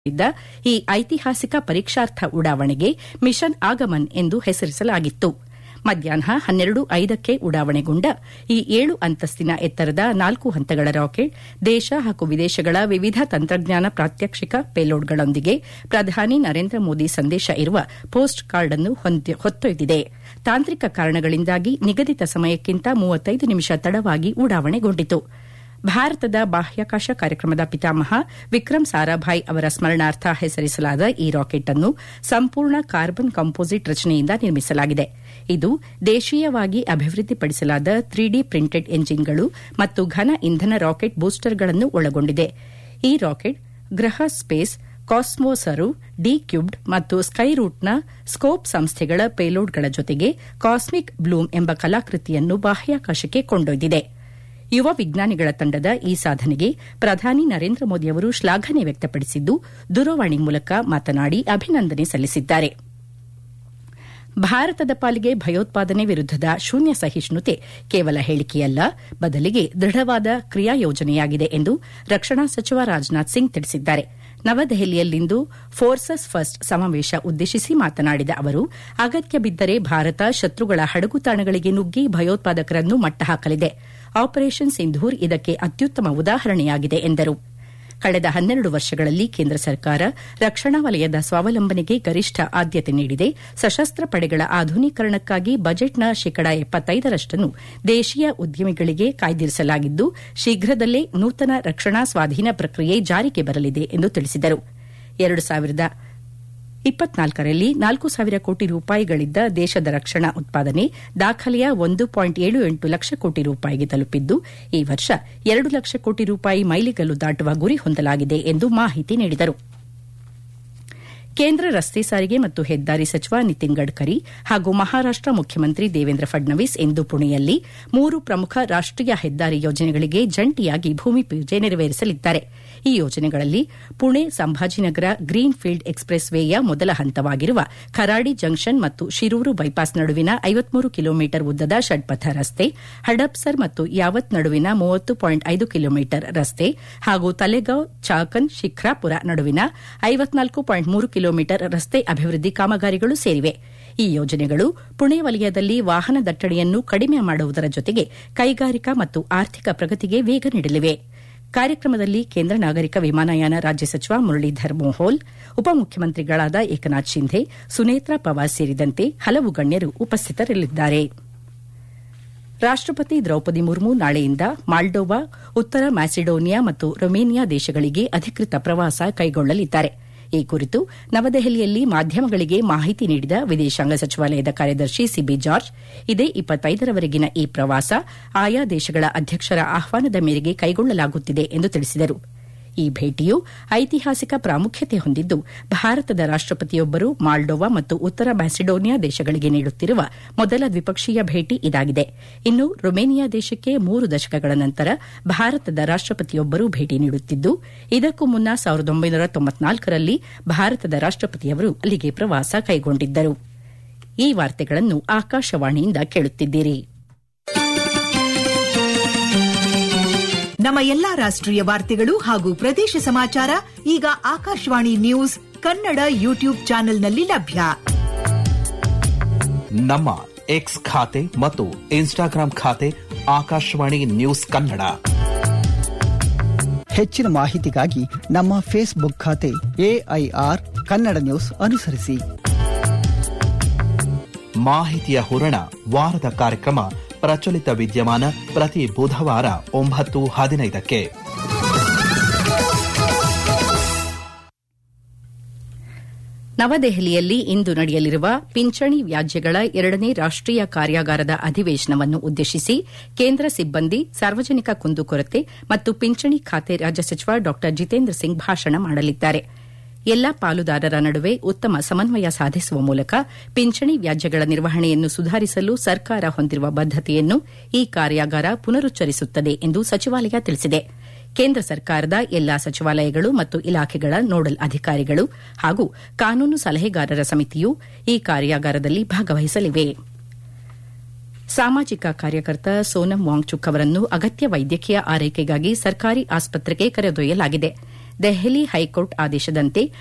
ಇದ್ದ ಈ ಐತಿಹಾಸಿಕ ಪರೀಕ್ಷಾರ್ಥ ಉಡಾವಣೆಗೆ ಮಿಷನ್ ಆಗಮನ್ ಎಂದು ಹೆಸರಿಸಲಾಗಿತ್ತು ಮಧ್ಯಾಹ್ನ ಹನ್ನೆರಡು ಐದಕ್ಕೆ ಉಡಾವಣೆಗೊಂಡ ಈ ಏಳು ಅಂತಸ್ತಿನ ಎತ್ತರದ ನಾಲ್ಕು ಹಂತಗಳ ರಾಕೆಟ್ ದೇಶ ಹಾಗೂ ವಿದೇಶಗಳ ವಿವಿಧ ತಂತ್ರಜ್ಞಾನ ಪ್ರಾತ್ಯಕ್ಷಿಕ ಪೇಲೋಡ್ಗಳೊಂದಿಗೆ ಪ್ರಧಾನಿ ನರೇಂದ್ರ ಮೋದಿ ಸಂದೇಶ ಇರುವ ಪೋಸ್ಟ್ ಕಾರ್ಡ್ ಅನ್ನು ಹೊತ್ತೊಯ್ದಿದೆ ತಾಂತ್ರಿಕ ಕಾರಣಗಳಿಂದಾಗಿ ನಿಗದಿತ ಸಮಯಕ್ಕಿಂತ ಮೂವತ್ತೈದು ನಿಮಿಷ ತಡವಾಗಿ ಉಡಾವಣೆಗೊಂಡಿತು ಭಾರತದ ಬಾಹ್ಯಾಕಾಶ ಕಾರ್ಯಕ್ರಮದ ಪಿತಾಮಹ ವಿಕ್ರಮ್ ಸಾರಾಭಾಯ್ ಅವರ ಸ್ಮರಣಾರ್ಥ ಹೆಸರಿಸಲಾದ ಈ ರಾಕೆಟ್ ಅನ್ನು ಸಂಪೂರ್ಣ ಕಾರ್ಬನ್ ಕಂಪೋಸಿಟ್ ರಚನೆಯಿಂದ ನಿರ್ಮಿಸಲಾಗಿದೆ ಇದು ದೇಶೀಯವಾಗಿ ಅಭಿವೃದ್ಧಿಪಡಿಸಲಾದ ತ್ರಿ ಡಿ ಪ್ರಿಂಟೆಡ್ ಎಂಜಿನ್ಗಳು ಮತ್ತು ಘನ ಇಂಧನ ರಾಕೆಟ್ ಬೂಸ್ಟರ್ಗಳನ್ನು ಒಳಗೊಂಡಿದೆ ಈ ರಾಕೆಟ್ ಗ್ರಹ ಸ್ಪೇಸ್ ಕಾಸ್ಮೋಸರು ಡಿ ಕ್ಯೂಬ್ಡ್ ಮತ್ತು ಸ್ಕೈರೂಟ್ನ ಸ್ಕೋಪ್ ಸಂಸ್ಥೆಗಳ ಪೇಲೋಡ್ಗಳ ಜೊತೆಗೆ ಕಾಸ್ಮಿಕ್ ಬ್ಲೂಮ್ ಎಂಬ ಕಲಾಕೃತಿಯನ್ನು ಬಾಹ್ಯಾಕಾಶಕ್ಕೆ ಕೊಂಡೊಯ್ದಿದೆ ಯುವ ವಿಜ್ಞಾನಿಗಳ ತಂಡದ ಈ ಸಾಧನೆಗೆ ಪ್ರಧಾನಿ ನರೇಂದ್ರ ಮೋದಿ ಅವರು ಶ್ಲಾಘನೆ ವ್ಯಕ್ತಪಡಿಸಿದ್ದು ದೂರವಾಣಿ ಮೂಲಕ ಮಾತನಾಡಿ ಅಭಿನಂದನೆ ಸಲ್ಲಿಸಿದ್ದಾರೆ ಭಾರತದ ಪಾಲಿಗೆ ಭಯೋತ್ಪಾದನೆ ವಿರುದ್ದದ ಶೂನ್ಯ ಸಹಿಷ್ಣುತೆ ಕೇವಲ ಹೇಳಿಕೆಯಲ್ಲ ಬದಲಿಗೆ ದೃಢವಾದ ಕ್ರಿಯಾ ಯೋಜನೆಯಾಗಿದೆ ಎಂದು ರಕ್ಷಣಾ ಸಚಿವ ರಾಜನಾಥ್ ಸಿಂಗ್ ತಿಳಿಸಿದ್ದಾರೆ ನವದೆಹಲಿಯಲ್ಲಿಂದು ಫೋರ್ಸಸ್ ಫಸ್ಟ್ ಸಮಾವೇಶ ಉದ್ದೇಶಿಸಿ ಮಾತನಾಡಿದ ಅವರು ಅಗತ್ಯ ಬಿದ್ದರೆ ಭಾರತ ಶತ್ರುಗಳ ಹಡಗುತಾಣಗಳಿಗೆ ನುಗ್ಗಿ ಭಯೋತ್ಪಾದಕರನ್ನು ಮಟ್ಟ ಹಾಕಲಿದೆ ಆಪರೇಷನ್ ಸಿಂಧೂರ್ ಇದಕ್ಕೆ ಅತ್ಯುತ್ತಮ ಉದಾಹರಣೆಯಾಗಿದೆ ಎಂದರು ಕಳೆದ ಹನ್ನೆರಡು ವರ್ಷಗಳಲ್ಲಿ ಕೇಂದ್ರ ಸರ್ಕಾರ ರಕ್ಷಣಾ ವಲಯದ ಸ್ವಾವಲಂಬನೆಗೆ ಗರಿಷ್ಠ ಆದ್ಯತೆ ನೀಡಿದೆ ಸಶಸ್ತ್ರ ಪಡೆಗಳ ಆಧುನೀಕರಣಕ್ಕಾಗಿ ಬಜೆಟ್ನ ಶೇಕಡಾ ಎಪ್ಪತ್ತೈದರಷ್ಟನ್ನು ದೇಶೀಯ ಉದ್ಯಮಿಗಳಿಗೆ ಕಾಯ್ದಿರಿಸಲಾಗಿದ್ದು ಶೀಘ್ರದಲ್ಲೇ ನೂತನ ರಕ್ಷಣಾ ಸ್ವಾಧೀನ ಪ್ರಕ್ರಿಯೆ ಜಾರಿಗೆ ಬರಲಿದೆ ಎಂದು ತಿಳಿಸಿದರು ಎರಡು ಸಾವಿರದ ಇಪ್ಪತ್ನಾಲ್ಕರಲ್ಲಿ ನಾಲ್ಕು ಸಾವಿರ ಕೋಟಿ ರೂಪಾಯಿಗಳಿದ್ದ ದೇಶದ ರಕ್ಷಣಾ ಉತ್ಪಾದನೆ ದಾಖಲೆಯ ಒಂದು ಪಾಯಿಂಟ್ ಏಳು ಎಂಟು ಲಕ್ಷ ಕೋಟಿ ರೂಪಾಯಿಗೆ ತಲುಪಿದ್ದು ಈ ವರ್ಷ ಎರಡು ಲಕ್ಷ ಕೋಟಿ ರೂಪಾಯಿ ಮೈಲಿಗಲ್ಲು ದಾಟುವ ಗುರಿ ಹೊಂದಲಾಗಿದೆ ಎಂದು ಮಾಹಿತಿ ನೀಡಿದರು ಕೇಂದ್ರ ರಸ್ತೆ ಸಾರಿಗೆ ಮತ್ತು ಹೆದ್ದಾರಿ ಸಚಿವ ನಿತಿನ್ ಗಡ್ಕರಿ ಹಾಗೂ ಮಹಾರಾಷ್ಟ ಮುಖ್ಯಮಂತ್ರಿ ದೇವೇಂದ್ರ ಫಡ್ನವೀಸ್ ಇಂದು ಪುಣೆಯಲ್ಲಿ ಮೂರು ಪ್ರಮುಖ ರಾಷ್ಟೀಯ ಹೆದ್ದಾರಿ ಯೋಜನೆಗಳಿಗೆ ಜಂಟಿಯಾಗಿ ಭೂಮಿ ಪೂಜೆ ನೆರವೇರಿಸಲಿದ್ದಾರೆ ಈ ಯೋಜನೆಗಳಲ್ಲಿ ಪುಣೆ ಸಂಭಾಜಿನಗರ ಗ್ರೀನ್ ಫೀಲ್ಡ್ ಎಕ್ಸ್ಪ್ರೆಸ್ ವೇಯ ಮೊದಲ ಹಂತವಾಗಿರುವ ಖರಾಡಿ ಜಂಕ್ಷನ್ ಮತ್ತು ಶಿರೂರು ಬೈಪಾಸ್ ನಡುವಿನ ಐವತ್ಮೂರು ಕಿಲೋಮೀಟರ್ ಉದ್ದದ ಷಡ್ಪಥ ರಸ್ತೆ ಹಡಪ್ಸರ್ ಮತ್ತು ಯಾವತ್ ನಡುವಿನ ಮೂವತ್ತು ಪಾಯಿಂಟ್ ಐದು ಕಿಲೋಮೀಟರ್ ರಸ್ತೆ ಹಾಗೂ ತಲೆಗಾಂವ್ ಚಾಕನ್ ಶಿಖ್ರಾಪುರ ನಡುವಿನ ಐವತ್ನಾಲ್ಕು ಪಾಯಿಂಟ್ ಮೂರು ಕಿಲೋಮೀಟರ್ ರಸ್ತೆ ಅಭಿವೃದ್ಧಿ ಕಾಮಗಾರಿಗಳು ಸೇರಿವೆ ಈ ಯೋಜನೆಗಳು ಪುಣೆ ವಲಯದಲ್ಲಿ ವಾಹನ ದಟ್ಟಣೆಯನ್ನು ಕಡಿಮೆ ಮಾಡುವುದರ ಜೊತೆಗೆ ಕೈಗಾರಿಕಾ ಮತ್ತು ಆರ್ಥಿಕ ಪ್ರಗತಿಗೆ ವೇಗ ನೀಡಲಿವೆ ಕಾರ್ಯಕ್ರಮದಲ್ಲಿ ಕೇಂದ್ರ ನಾಗರಿಕ ವಿಮಾನಯಾನ ರಾಜ್ಯ ಸಚಿವ ಮುರಳೀಧರ್ ಮೋಹೋಲ್ ಉಪಮುಖ್ಯಮಂತ್ರಿಗಳಾದ ಏಕನಾಥ್ ಶಿಂಧೆ ಸುನೇತ್ರಾ ಪವಾರ್ ಸೇರಿದಂತೆ ಹಲವು ಗಣ್ಯರು ಉಪಸ್ಥಿತರಿರಲಿದ್ದಾರೆ ರಾಷ್ಟಪತಿ ದ್ರೌಪದಿ ಮುರ್ಮು ನಾಳೆಯಿಂದ ಮಾಲ್ಡೋವಾ ಉತ್ತರ ಮ್ಯಾಸಿಡೋನಿಯಾ ಮತ್ತು ರೊಮೇನಿಯಾ ದೇಶಗಳಿಗೆ ಅಧಿಕೃತ ಪ್ರವಾಸ ಕೈಗೊಳ್ಳಲಿದ್ದಾರೆ ಈ ಕುರಿತು ನವದೆಹಲಿಯಲ್ಲಿ ಮಾಧ್ಯಮಗಳಿಗೆ ಮಾಹಿತಿ ನೀಡಿದ ವಿದೇಶಾಂಗ ಸಚಿವಾಲಯದ ಕಾರ್ಯದರ್ಶಿ ಸಿಬಿ ಜಾರ್ಜ್ ಇದೇ ಇಪ್ಪತ್ತೈದರವರೆಗಿನ ಈ ಪ್ರವಾಸ ಆಯಾ ದೇಶಗಳ ಅಧ್ಯಕ್ಷರ ಆಹ್ವಾನದ ಮೇರೆಗೆ ಕೈಗೊಳ್ಳಲಾಗುತ್ತಿದೆ ಎಂದು ತಿಳಿಸಿದರು ಈ ಭೇಟಿಯು ಐತಿಹಾಸಿಕ ಪ್ರಾಮುಖ್ಯತೆ ಹೊಂದಿದ್ದು ಭಾರತದ ರಾಷ್ಟಪತಿಯೊಬ್ಬರು ಮಾಲ್ಡೋವಾ ಮತ್ತು ಉತ್ತರ ಮ್ಯಾಸಿಡೋನಿಯಾ ದೇಶಗಳಿಗೆ ನೀಡುತ್ತಿರುವ ಮೊದಲ ದ್ವಿಪಕ್ಷೀಯ ಭೇಟಿ ಇದಾಗಿದೆ ಇನ್ನು ರೊಮೇನಿಯಾ ದೇಶಕ್ಕೆ ಮೂರು ದಶಕಗಳ ನಂತರ ಭಾರತದ ರಾಷ್ಟಪತಿಯೊಬ್ಬರು ಭೇಟಿ ನೀಡುತ್ತಿದ್ದು ಇದಕ್ಕೂ ಮುನ್ನ ಸಾವಿರದ ಒಂಬೈನೂರ ತೊಂಬತ್ನಾಲ್ಕರಲ್ಲಿ ಭಾರತದ ರಾಷ್ಟಪತಿಯವರು ಅಲ್ಲಿಗೆ ಪ್ರವಾಸ ಕೈಗೊಂಡಿದ್ದರು ಈ ವಾರ್ತೆಗಳನ್ನು ಆಕಾಶವಾಣಿಯಿಂದ ಕೇಳುತ್ತಿದ್ದೀರಿ ನಮ್ಮ ಎಲ್ಲಾ ರಾಷ್ಟ್ರೀಯ ವಾರ್ತೆಗಳು ಹಾಗೂ ಪ್ರದೇಶ ಸಮಾಚಾರ ಈಗ ಆಕಾಶವಾಣಿ ನ್ಯೂಸ್ ಕನ್ನಡ ಯೂಟ್ಯೂಬ್ ಚಾನೆಲ್ನಲ್ಲಿ ಲಭ್ಯ ನಮ್ಮ ಎಕ್ಸ್ ಖಾತೆ ಮತ್ತು ಇನ್ಸ್ಟಾಗ್ರಾಂ ಖಾತೆ ಆಕಾಶವಾಣಿ ನ್ಯೂಸ್ ಕನ್ನಡ ಹೆಚ್ಚಿನ ಮಾಹಿತಿಗಾಗಿ ನಮ್ಮ ಫೇಸ್ಬುಕ್ ಖಾತೆ ಎಐಆರ್ ಕನ್ನಡ ನ್ಯೂಸ್ ಅನುಸರಿಸಿ ಮಾಹಿತಿಯ ಹೂರಣ ವಾರದ ಕಾರ್ಯಕ್ರಮ ಪ್ರಚಲಿತ ವಿದ್ಯಮಾನ ಪ್ರತಿ ಬುಧವಾರ ಒಂಬತ್ತು ಹದಿನೈದಕ್ಕೆ ನವದೆಹಲಿಯಲ್ಲಿ ಇಂದು ನಡೆಯಲಿರುವ ಪಿಂಚಣಿ ವ್ಯಾಜ್ಯಗಳ ಎರಡನೇ ರಾಷ್ಟೀಯ ಕಾರ್ಯಾಗಾರದ ಅಧಿವೇಶನವನ್ನು ಉದ್ದೇಶಿಸಿ ಕೇಂದ್ರ ಸಿಬ್ಬಂದಿ ಸಾರ್ವಜನಿಕ ಕುಂದುಕೊರತೆ ಮತ್ತು ಪಿಂಚಣಿ ಖಾತೆ ರಾಜ್ಯ ಸಚಿವ ಡಾ ಜಿತೇಂದ್ರ ಸಿಂಗ್ ಭಾಷಣ ಮಾಡಲಿದ್ದಾರೆ ಎಲ್ಲಾ ಪಾಲುದಾರರ ನಡುವೆ ಉತ್ತಮ ಸಮನ್ವಯ ಸಾಧಿಸುವ ಮೂಲಕ ಪಿಂಚಣಿ ವ್ಯಾಜ್ಯಗಳ ನಿರ್ವಹಣೆಯನ್ನು ಸುಧಾರಿಸಲು ಸರ್ಕಾರ ಹೊಂದಿರುವ ಬದ್ದತೆಯನ್ನು ಈ ಕಾರ್ಯಾಗಾರ ಪುನರುಚ್ಚರಿಸುತ್ತದೆ ಎಂದು ಸಚಿವಾಲಯ ತಿಳಿಸಿದೆ ಕೇಂದ್ರ ಸರ್ಕಾರದ ಎಲ್ಲಾ ಸಚಿವಾಲಯಗಳು ಮತ್ತು ಇಲಾಖೆಗಳ ನೋಡಲ್ ಅಧಿಕಾರಿಗಳು ಹಾಗೂ ಕಾನೂನು ಸಲಹೆಗಾರರ ಸಮಿತಿಯು ಈ ಕಾರ್ಯಾಗಾರದಲ್ಲಿ ಭಾಗವಹಿಸಲಿವೆ ಸಾಮಾಜಿಕ ಕಾರ್ಯಕರ್ತ ಸೋನಂ ವಾಂಗ್ಚುಕ್ ಅವರನ್ನು ಅಗತ್ಯ ವೈದ್ಯಕೀಯ ಆರೈಕೆಗಾಗಿ ಸರ್ಕಾರಿ ಆಸ್ಪತ್ರೆಗೆ ಕರೆದೊಯ್ಯಲಾಗಿದೆ ದೆಹಲಿ ಹೈಕೋರ್ಟ್ ಆದೇಶದಂತೆ